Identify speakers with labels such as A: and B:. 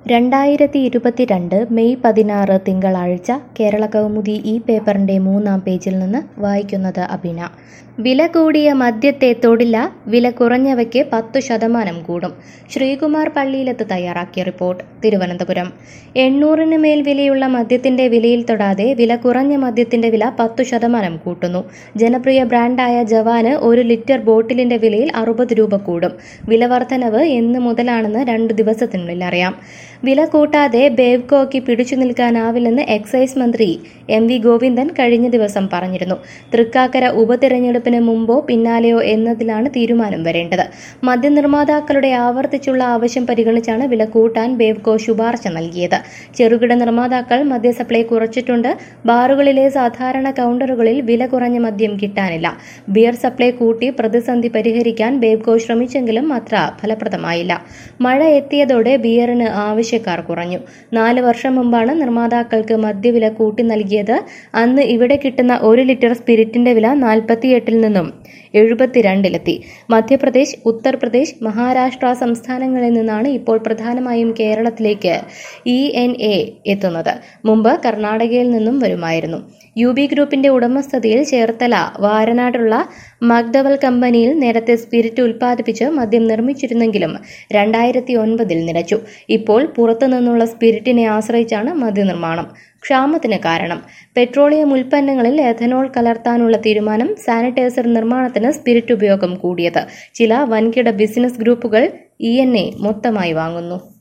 A: രണ്ടായിരത്തി ഇരുപത്തിരണ്ട് മെയ് പതിനാറ് തിങ്കളാഴ്ച കേരള കൗമുദി ഈ പേപ്പറിന്റെ മൂന്നാം പേജിൽ നിന്ന് വായിക്കുന്നത് അഭിന വില കൂടിയ മദ്യത്തെ തൊടില്ല വില കുറഞ്ഞവയ്ക്ക് പത്തു ശതമാനം കൂടും ശ്രീകുമാർ പള്ളിയിലത്ത് തയ്യാറാക്കിയ റിപ്പോർട്ട് തിരുവനന്തപുരം എണ്ണൂറിന് മേൽ വിലയുള്ള മദ്യത്തിന്റെ വിലയിൽ തൊടാതെ വില കുറഞ്ഞ മദ്യത്തിന്റെ വില പത്തു ശതമാനം കൂട്ടുന്നു ജനപ്രിയ ബ്രാൻഡായ ജവാന് ഒരു ലിറ്റർ ബോട്ടിലിന്റെ വിലയിൽ അറുപത് രൂപ കൂടും വില വർധനവ് എന്ന് മുതലാണെന്ന് രണ്ട് ദിവസത്തിനുള്ളിൽ അറിയാം വില കൂട്ടാതെ ബേവ്കോയ്ക്ക് പിടിച്ചു നിൽക്കാനാവില്ലെന്ന് എക്സൈസ് മന്ത്രി എം വി ഗോവിന്ദൻ കഴിഞ്ഞ ദിവസം പറഞ്ഞിരുന്നു തൃക്കാക്കര ഉപതിരഞ്ഞെടുപ്പിന് മുമ്പോ പിന്നാലെയോ എന്നതിലാണ് തീരുമാനം വരേണ്ടത് മദ്യനിർമ്മാതാക്കളുടെ ആവർത്തിച്ചുള്ള ആവശ്യം പരിഗണിച്ചാണ് വില കൂട്ടാൻ ബേവ്കോ ശുപാർശ നൽകിയത് ചെറുകിട നിർമ്മാതാക്കൾ മദ്യ സപ്ലൈ കുറച്ചിട്ടുണ്ട് ബാറുകളിലെ സാധാരണ കൗണ്ടറുകളിൽ വില കുറഞ്ഞ മദ്യം കിട്ടാനില്ല ബിയർ സപ്ലൈ കൂട്ടി പ്രതിസന്ധി പരിഹരിക്കാൻ ബേവ്കോ ശ്രമിച്ചെങ്കിലും അത്ര ഫലപ്രദമായില്ല മഴ എത്തിയതോടെ ബിയറിന് ആവശ്യക്കാർ കുറഞ്ഞു നാല് വർഷം മുമ്പാണ് നിർമ്മാതാക്കൾക്ക് മദ്യവില കൂട്ടി നൽകിയത് അന്ന് ഇവിടെ കിട്ടുന്ന ഒരു ലിറ്റർ സ്പിരിറ്റിന്റെ വില നാൽപ്പത്തിയെട്ടിൽ നിന്നും എഴുപത്തിരണ്ടിലെത്തി മധ്യപ്രദേശ് ഉത്തർപ്രദേശ് മഹാരാഷ്ട്ര സംസ്ഥാനങ്ങളിൽ നിന്നാണ് ഇപ്പോൾ പ്രധാനമായും കേരളത്തിലേക്ക് ഇ എൻ എ എത്തുന്നത് മുമ്പ് കർണാടകയിൽ നിന്നും വരുമായിരുന്നു യു ബി ഗ്രൂപ്പിന്റെ ഉടമസ്ഥതയിൽ ചേർത്തല വാരനാടുള്ള മഗ്ഡവൽ കമ്പനിയിൽ നേരത്തെ സ്പിരിറ്റ് ഉൽപ്പാദിപ്പിച്ച് മദ്യം നിർമ്മിച്ചിരുന്നെങ്കിലും രണ്ടായിരത്തി ഒൻപതിൽ നിലച്ചു ഇപ്പോൾ പുറത്തുനിന്നുള്ള സ്പിരിറ്റിനെ ആശ്രയിച്ചാണ് മദ്യനിർമ്മാണം ക്ഷാമത്തിന് കാരണം പെട്രോളിയം ഉൽപ്പന്നങ്ങളിൽ എഥനോൾ കലർത്താനുള്ള തീരുമാനം സാനിറ്റൈസർ നിർമ്മാണത്തിന് സ്പിരിറ്റ് ഉപയോഗം കൂടിയത് ചില വൻകിട ബിസിനസ് ഗ്രൂപ്പുകൾ ഇ എൻ എ മൊത്തമായി വാങ്ങുന്നു